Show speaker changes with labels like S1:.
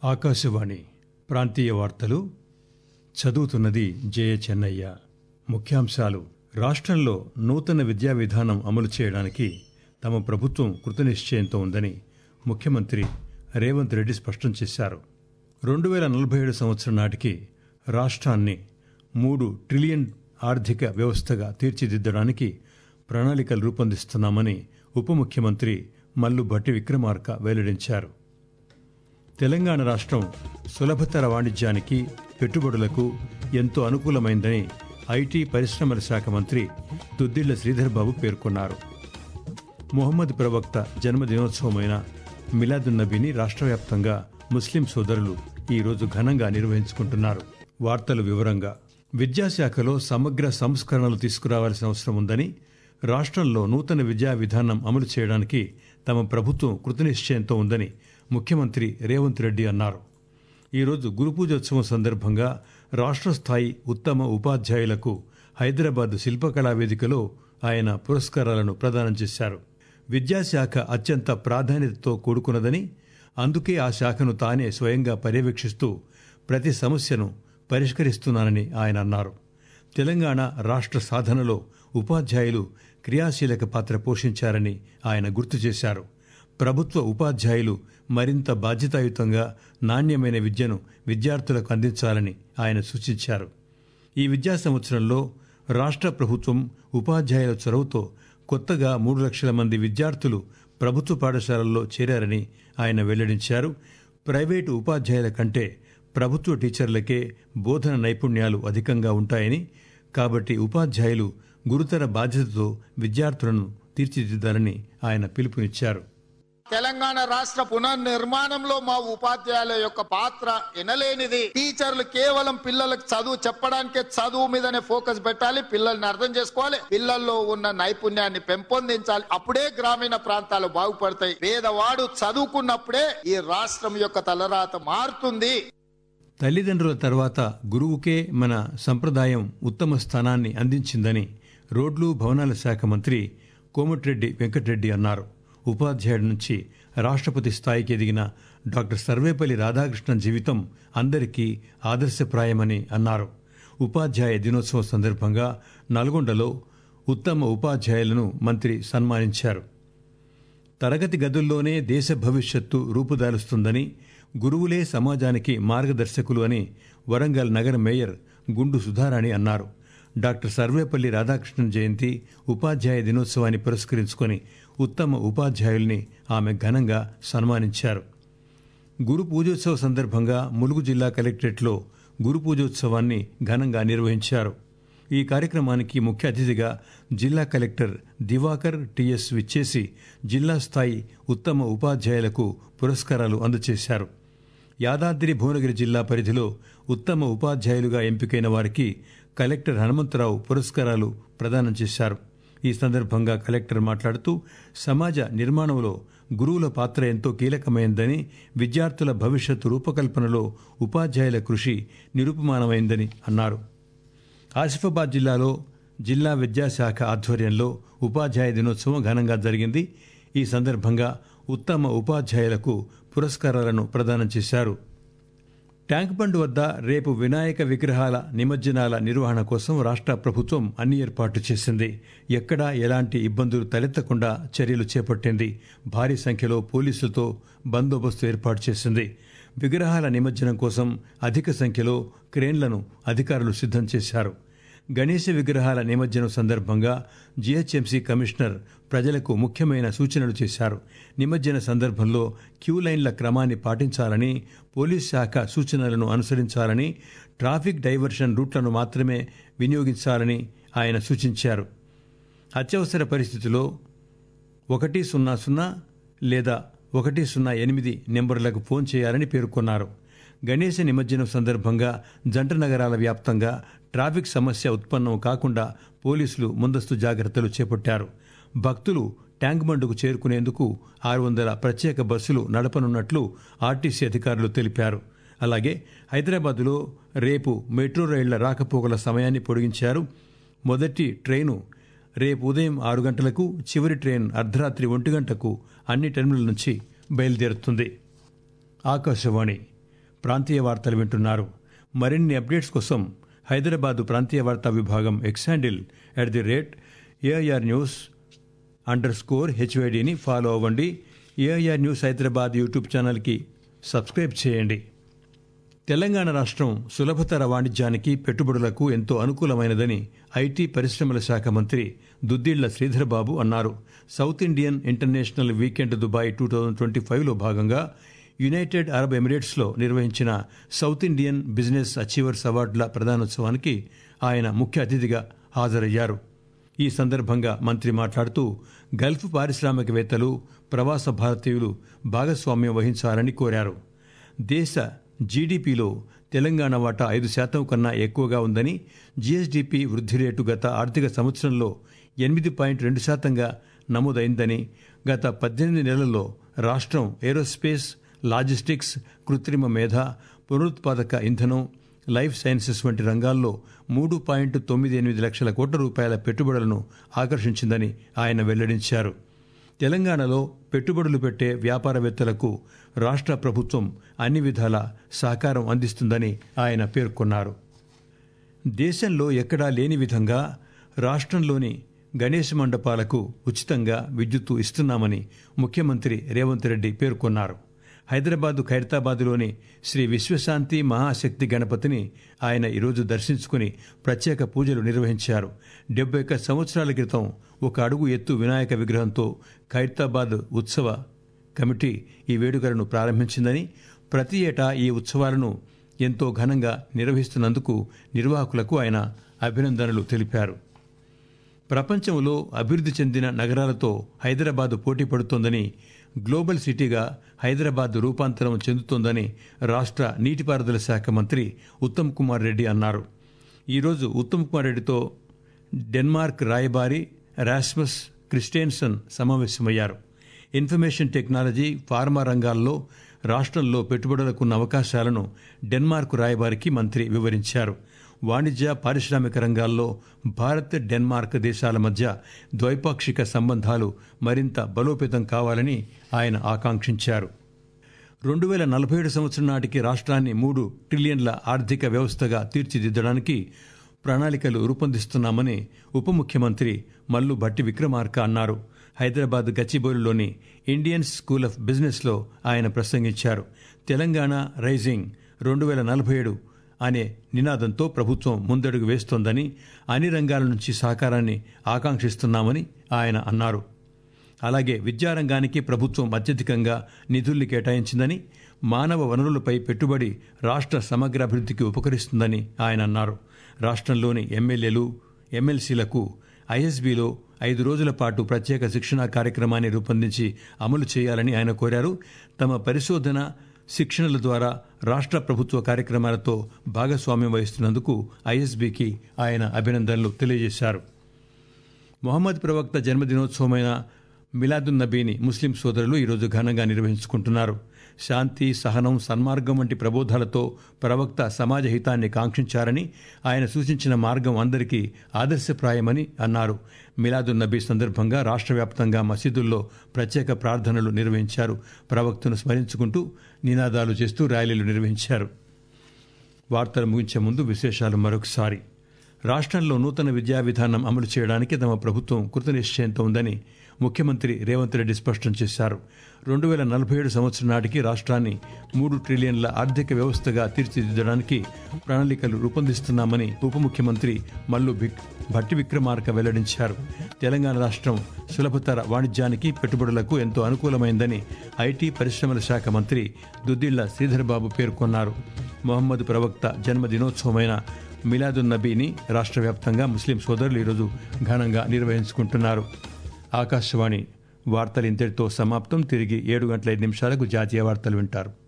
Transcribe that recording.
S1: ఆకాశవాణి ప్రాంతీయ వార్తలు చదువుతున్నది జయ చెన్నయ్య ముఖ్యాంశాలు రాష్ట్రంలో నూతన విద్యా విధానం అమలు చేయడానికి తమ ప్రభుత్వం కృతనిశ్చయంతో ఉందని ముఖ్యమంత్రి రేవంత్ రెడ్డి స్పష్టం చేశారు రెండు వేల నలభై ఏడు సంవత్సరం నాటికి రాష్ట్రాన్ని మూడు ట్రిలియన్ ఆర్థిక వ్యవస్థగా తీర్చిదిద్దడానికి ప్రణాళికలు రూపొందిస్తున్నామని ఉప ముఖ్యమంత్రి మల్లు భట్టి విక్రమార్క వెల్లడించారు తెలంగాణ రాష్ట్రం సులభతర వాణిజ్యానికి పెట్టుబడులకు ఎంతో అనుకూలమైందని ఐటీ పరిశ్రమల శాఖ మంత్రి దుద్దిళ్ల శ్రీధర్ బాబు పేర్కొన్నారు మొహమ్మద్ ప్రవక్త జన్మదినోత్సవమైన మిలాదున్నబీని రాష్ట్ర వ్యాప్తంగా ముస్లిం సోదరులు ఈరోజు ఘనంగా నిర్వహించుకుంటున్నారు వార్తలు వివరంగా విద్యాశాఖలో సమగ్ర సంస్కరణలు తీసుకురావాల్సిన అవసరం ఉందని రాష్ట్రంలో నూతన విద్యా విధానం అమలు చేయడానికి తమ ప్రభుత్వం కృతనిశ్చయంతో ఉందని ముఖ్యమంత్రి రేవంత్ రెడ్డి అన్నారు ఈరోజు గురు పూజోత్సవం సందర్భంగా రాష్ట్ర స్థాయి ఉత్తమ ఉపాధ్యాయులకు హైదరాబాద్ శిల్పకళా వేదికలో ఆయన పురస్కారాలను ప్రదానం చేశారు విద్యాశాఖ అత్యంత ప్రాధాన్యతతో కూడుకున్నదని అందుకే ఆ శాఖను తానే స్వయంగా పర్యవేక్షిస్తూ ప్రతి సమస్యను పరిష్కరిస్తున్నానని ఆయన అన్నారు తెలంగాణ రాష్ట్ర సాధనలో ఉపాధ్యాయులు క్రియాశీలక పాత్ర పోషించారని ఆయన గుర్తు చేశారు ప్రభుత్వ ఉపాధ్యాయులు మరింత బాధ్యతాయుతంగా నాణ్యమైన విద్యను విద్యార్థులకు అందించాలని ఆయన సూచించారు ఈ విద్యా సంవత్సరంలో రాష్ట్ర ప్రభుత్వం ఉపాధ్యాయుల చొరవతో కొత్తగా మూడు లక్షల మంది విద్యార్థులు ప్రభుత్వ పాఠశాలల్లో చేరారని ఆయన వెల్లడించారు ప్రైవేటు ఉపాధ్యాయుల కంటే ప్రభుత్వ టీచర్లకే బోధన నైపుణ్యాలు అధికంగా ఉంటాయని కాబట్టి ఉపాధ్యాయులు గురుతర బాధ్యతతో విద్యార్థులను తీర్చిదిద్దాలని ఆయన పిలుపునిచ్చారు
S2: తెలంగాణ రాష్ట్ర పునర్నిర్మాణంలో మా ఉపాధ్యాయుల యొక్క పాత్ర ఎనలేనిది టీచర్లు కేవలం పిల్లలకు చదువు చెప్పడానికే చదువు మీదనే ఫోకస్ పెట్టాలి పిల్లల్ని అర్థం చేసుకోవాలి పిల్లల్లో ఉన్న నైపుణ్యాన్ని పెంపొందించాలి అప్పుడే గ్రామీణ ప్రాంతాలు బాగుపడతాయి పేదవాడు చదువుకున్నప్పుడే ఈ రాష్ట్రం యొక్క తలరాత మారుతుంది
S1: తల్లిదండ్రుల తర్వాత గురువుకే మన సంప్రదాయం ఉత్తమ స్థానాన్ని అందించిందని రోడ్లు భవనాల శాఖ మంత్రి కోమటిరెడ్డి వెంకటరెడ్డి అన్నారు ఉపాధ్యాయుడి నుంచి రాష్ట్రపతి స్థాయికి ఎదిగిన డాక్టర్ సర్వేపల్లి రాధాకృష్ణన్ జీవితం అందరికీ ఆదర్శప్రాయమని అన్నారు ఉపాధ్యాయ దినోత్సవం సందర్భంగా నల్గొండలో ఉత్తమ ఉపాధ్యాయులను మంత్రి సన్మానించారు తరగతి గదుల్లోనే దేశ భవిష్యత్తు రూపుదాలుస్తుందని గురువులే సమాజానికి మార్గదర్శకులు అని వరంగల్ నగర మేయర్ గుండు సుధారాణి అన్నారు డాక్టర్ సర్వేపల్లి రాధాకృష్ణన్ జయంతి ఉపాధ్యాయ దినోత్సవాన్ని పురస్కరించుకొని ఉత్తమ ఉపాధ్యాయుల్ని ఆమె ఘనంగా సన్మానించారు గురు పూజోత్సవ సందర్భంగా ములుగు జిల్లా కలెక్టరేట్లో గురు పూజోత్సవాన్ని ఘనంగా నిర్వహించారు ఈ కార్యక్రమానికి ముఖ్య అతిథిగా జిల్లా కలెక్టర్ దివాకర్ టిఎస్ విచ్చేసి జిల్లా స్థాయి ఉత్తమ ఉపాధ్యాయులకు పురస్కారాలు అందజేశారు యాదాద్రి భువనగిరి జిల్లా పరిధిలో ఉత్తమ ఉపాధ్యాయులుగా ఎంపికైన వారికి కలెక్టర్ హనుమంతరావు పురస్కారాలు ప్రదానం చేశారు ఈ సందర్భంగా కలెక్టర్ మాట్లాడుతూ సమాజ నిర్మాణంలో గురువుల పాత్ర ఎంతో కీలకమైందని విద్యార్థుల భవిష్యత్తు రూపకల్పనలో ఉపాధ్యాయుల కృషి నిరూపమానమైందని అన్నారు ఆసిఫాబాద్ జిల్లాలో జిల్లా విద్యాశాఖ ఆధ్వర్యంలో ఉపాధ్యాయ దినోత్సవం ఘనంగా జరిగింది ఈ సందర్భంగా ఉత్తమ ఉపాధ్యాయులకు పురస్కారాలను ప్రదానం చేశారు ట్యాంక్ బండ్ వద్ద రేపు వినాయక విగ్రహాల నిమజ్జనాల నిర్వహణ కోసం రాష్ట్ర ప్రభుత్వం అన్ని ఏర్పాట్లు చేసింది ఎక్కడా ఎలాంటి ఇబ్బందులు తలెత్తకుండా చర్యలు చేపట్టింది భారీ సంఖ్యలో పోలీసులతో బందోబస్తు ఏర్పాటు చేసింది విగ్రహాల నిమజ్జనం కోసం అధిక సంఖ్యలో క్రేన్లను అధికారులు సిద్ధం చేశారు గణేశ విగ్రహాల నిమజ్జనం సందర్భంగా జీహెచ్ఎంసీ కమిషనర్ ప్రజలకు ముఖ్యమైన సూచనలు చేశారు నిమజ్జన సందర్భంలో క్యూ లైన్ల క్రమాన్ని పాటించాలని పోలీస్ శాఖ సూచనలను అనుసరించాలని ట్రాఫిక్ డైవర్షన్ రూట్లను మాత్రమే వినియోగించాలని ఆయన సూచించారు అత్యవసర పరిస్థితిలో ఒకటి సున్నా సున్నా లేదా ఒకటి సున్నా ఎనిమిది నెంబర్లకు ఫోన్ చేయాలని పేర్కొన్నారు గణేశ నిమజ్జనం సందర్భంగా జంట నగరాల వ్యాప్తంగా ట్రాఫిక్ సమస్య ఉత్పన్నం కాకుండా పోలీసులు ముందస్తు జాగ్రత్తలు చేపట్టారు భక్తులు ట్యాంక్ బండుకు చేరుకునేందుకు ఆరు వందల ప్రత్యేక బస్సులు నడపనున్నట్లు ఆర్టీసీ అధికారులు తెలిపారు అలాగే హైదరాబాద్లో రేపు మెట్రో రైళ్ల రాకపోకల సమయాన్ని పొడిగించారు మొదటి ట్రైను రేపు ఉదయం ఆరు గంటలకు చివరి ట్రైన్ అర్ధరాత్రి ఒంటి గంటకు అన్ని టెర్మినల్ నుంచి బయలుదేరుతుంది ఆకాశవాణి ప్రాంతీయ వార్తలు వింటున్నారు మరిన్ని అప్డేట్స్ కోసం హైదరాబాద్ ప్రాంతీయ వార్తా విభాగం X handle at the rate AIR news underscore హెచ్వైడిని ఫాలో అవ్వండి ఏఐఆర్ న్యూస్ హైదరాబాద్ యూట్యూబ్ ఛానల్కి సబ్స్క్రైబ్ చేయండి తెలంగాణ రాష్ట్రం సులభతర వాణిజ్యానికి పెట్టుబడులకు ఎంతో అనుకూలమైనదని ఐటీ పరిశ్రమల శాఖ మంత్రి దుద్దిళ్ల శ్రీధర్బాబు అన్నారు South Indian international weekend Dubai two thousand twenty ఫైవ్లో భాగంగా యునైటెడ్ అరబ్ ఎమిరేట్స్లో నిర్వహించిన సౌత్ ఇండియన్ బిజినెస్ అచీవర్స్ అవార్డుల ప్రదానోత్సవానికి ఆయన ముఖ్య అతిథిగా హాజరయ్యారు ఈ సందర్భంగా మంత్రి మాట్లాడుతూ గల్ఫ్ పారిశ్రామికవేత్తలు ప్రవాస భారతీయులు భాగస్వామ్యం వహించాలని కోరారు దేశ జీడీపీలో తెలంగాణ వాటా ఐదు శాతం కన్నా ఎక్కువగా ఉందని జీఎస్డీపీ వృద్ధి రేటు గత ఆర్థిక సంవత్సరంలో ఎనిమిది పాయింట్ రెండు శాతంగా నమోదైందని గత పద్దెనిమిది నెలల్లో రాష్ట్రం ఏరోస్పేస్ లాజిస్టిక్స్ కృత్రిమ మేధ పునరుత్పాదక ఇంధనం లైఫ్ సైన్సెస్ వంటి రంగాల్లో మూడు పాయింట్ తొమ్మిది ఎనిమిది లక్షల కోట్ల రూపాయల పెట్టుబడులను ఆకర్షించిందని ఆయన వెల్లడించారు తెలంగాణలో పెట్టుబడులు పెట్టే వ్యాపారవేత్తలకు రాష్ట్ర ప్రభుత్వం అన్ని విధాల సహకారం అందిస్తుందని ఆయన పేర్కొన్నారు దేశంలో ఎక్కడా లేని విధంగా రాష్ట్రంలోని గణేష్ మండపాలకు ఉచితంగా విద్యుత్తు ఇస్తున్నామని ముఖ్యమంత్రి రేవంత్ రెడ్డి పేర్కొన్నారు హైదరాబాద్ ఖైరతాబాద్లోని శ్రీ విశ్వశాంతి మహాశక్తి గణపతిని ఆయన ఈరోజు దర్శించుకుని ప్రత్యేక పూజలు నిర్వహించారు డెబ్బై ఒక్క సంవత్సరాల క్రితం ఒక అడుగు ఎత్తు వినాయక విగ్రహంతో ఖైరతాబాద్ ఉత్సవ కమిటీ ఈ వేడుకలను ప్రారంభించిందని ప్రతి ఏటా ఈ ఉత్సవాలను ఎంతో ఘనంగా నిర్వహిస్తున్నందుకు నిర్వాహకులకు ఆయన అభినందనలు తెలిపారు ప్రపంచంలో అభివృద్ధి చెందిన నగరాలతో హైదరాబాద్ పోటీ పడుతోందని గ్లోబల్ సిటీగా హైదరాబాద్ రూపాంతరం చెందుతోందని రాష్ట్ర నీటిపారుదల శాఖ మంత్రి ఉత్తమ్ కుమార్ రెడ్డి అన్నారు ఈరోజు ఉత్తమ్ కుమార్ రెడ్డితో డెన్మార్క్ రాయబారి రాస్మస్ క్రిస్టెన్సన్ సమావేశమయ్యారు ఇన్ఫర్మేషన్ టెక్నాలజీ ఫార్మా రంగాల్లో రాష్ట్రంలో పెట్టుబడులకున్న అవకాశాలను డెన్మార్క్ రాయబారికి మంత్రి వివరించారు వాణిజ్య పారిశ్రామిక రంగాల్లో భారత్ డెన్మార్క్ దేశాల మధ్య ద్వైపాక్షిక సంబంధాలు మరింత బలోపేతం కావాలని ఆయన ఆకాంక్షించారు రెండు వేల నలభై ఏడు సంవత్సరం నాటికి రాష్ట్రాన్ని మూడు ట్రిలియన్ల ఆర్థిక వ్యవస్థగా తీర్చిదిద్దడానికి ప్రణాళికలు రూపొందిస్తున్నామని ఉప ముఖ్యమంత్రి మల్లు భట్టి విక్రమార్క అన్నారు హైదరాబాద్ గచ్చిబౌలిలోని ఇండియన్ స్కూల్ ఆఫ్ బిజినెస్లో ఆయన ప్రసంగించారు తెలంగాణ రైజింగ్ రెండు వేల నలభై ఏడు అనే నినాదంతో ప్రభుత్వం ముందడుగు వేస్తోందని అన్ని రంగాల నుంచి సహకారాన్ని ఆకాంక్షిస్తున్నామని ఆయన అన్నారు అలాగే విద్యారంగానికి ప్రభుత్వం అత్యధికంగా నిధుల్ని కేటాయించిందని మానవ వనరులపై పెట్టుబడి రాష్ట్ర సమగ్ర అభివృద్ధికి ఉపకరిస్తుందని ఆయన అన్నారు రాష్ట్రంలోని ఎమ్మెల్యేలు ఎమ్మెల్సీలకు ఐఎస్బీలో ఐదు రోజుల పాటు ప్రత్యేక శిక్షణా కార్యక్రమాన్ని రూపొందించి అమలు చేయాలని ఆయన కోరారు తమ పరిశోధన శిక్షణల ద్వారా రాష్ట్ర ప్రభుత్వ కార్యక్రమాలతో భాగస్వామ్యం వహిస్తున్నందుకు ఐఎస్బీకి ఆయన అభినందనలు తెలియజేశారు మొహమ్మద్ ప్రవక్త జన్మదినోత్సవమైన మిలాదున్ నబీని ముస్లిం సోదరులు ఈరోజు ఘనంగా నిర్వహించుకుంటున్నారు శాంతి సహనం సన్మార్గం వంటి ప్రబోధాలతో ప్రవక్త సమాజ హితాన్ని కాంక్షించారని ఆయన సూచించిన మార్గం అందరికీ ఆదర్శప్రాయమని అన్నారు మిలాదున్ నబీ సందర్భంగా రాష్ట్ర వ్యాప్తంగా మసీదుల్లో ప్రత్యేక ప్రార్థనలు నిర్వహించారు ప్రవక్తను స్మరించుకుంటూ నినాదాలు చేస్తూ ర్యాలీలు నిర్వహించారు వార్తలు ముగించే ముందు విశేషాలు మరొకసారి రాష్ట్రంలో నూతన విద్యా విధానం అమలు చేయడానికి తమ ప్రభుత్వం కృతనిశ్చయంతో ఉందని ముఖ్యమంత్రి రేవంత్ రెడ్డి స్పష్టం చేశారు రెండు వేల నలభై ఏడు సంవత్సరం నాటికి రాష్ట్రాన్ని మూడు ట్రిలియన్ల ఆర్థిక వ్యవస్థగా తీర్చిదిద్దడానికి ప్రణాళికలు రూపొందిస్తున్నామని ఉప ముఖ్యమంత్రి మల్లు భిక్ భట్టి విక్రమార్క వెల్లడించారు తెలంగాణ రాష్ట్రం సులభతర వాణిజ్యానికి పెట్టుబడులకు ఎంతో అనుకూలమైందని ఐటీ పరిశ్రమల శాఖ మంత్రి దుద్దిళ్ల శ్రీధర్బాబు పేర్కొన్నారు మొహమ్మద్ ప్రవక్త జన్మదినోత్సవమైన మిలాదున్ నబీని రాష్ట్ర వ్యాప్తంగా ముస్లిం సోదరులు ఈరోజు ఘనంగా నిర్వహించుకుంటున్నారు ఆకాశవాణి వార్తలు ఇంతటితో సమాప్తం తిరిగి ఏడు గంటల ఐదు నిమిషాలకు జాతీయ వార్తలు వింటారు